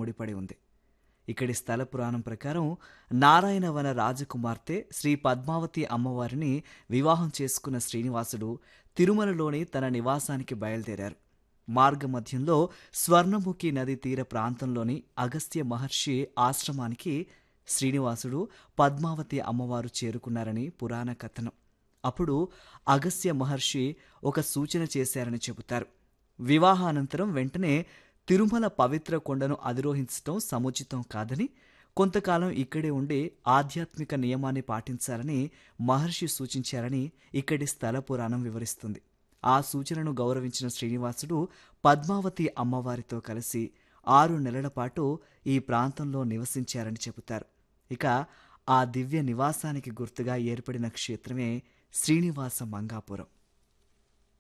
ముడిపడి ఉంది ఇక్కడి స్థల పురాణం ప్రకారం నారాయణవన రాజకుమార్తె శ్రీ పద్మావతి అమ్మవారిని వివాహం చేసుకున్న శ్రీనివాసుడు తిరుమలలోని తన నివాసానికి బయలుదేరారు మార్గమధ్యంలో స్వర్ణముఖి నది తీర ప్రాంతంలోని అగస్త్య మహర్షి ఆశ్రమానికి శ్రీనివాసుడు పద్మావతి అమ్మవారు చేరుకున్నారని పురాణ కథనం అప్పుడు అగస్త్య మహర్షి ఒక సూచన చేశారని చెబుతారు వివాహానంతరం వెంటనే తిరుమల పవిత్ర కొండను అధిరోహించటం సముచితం కాదని కొంతకాలం ఇక్కడే ఉండి ఆధ్యాత్మిక నియమాన్ని పాటించాలని మహర్షి సూచించారని ఇక్కడి స్థల పురాణం వివరిస్తుంది ఆ సూచనను గౌరవించిన శ్రీనివాసుడు పద్మావతి అమ్మవారితో కలిసి ఆరు నెలల పాటు ఈ ప్రాంతంలో నివసించారని చెబుతారు ఇక ఆ దివ్య నివాసానికి గుర్తుగా ఏర్పడిన క్షేత్రమే శ్రీనివాస మంగాపురం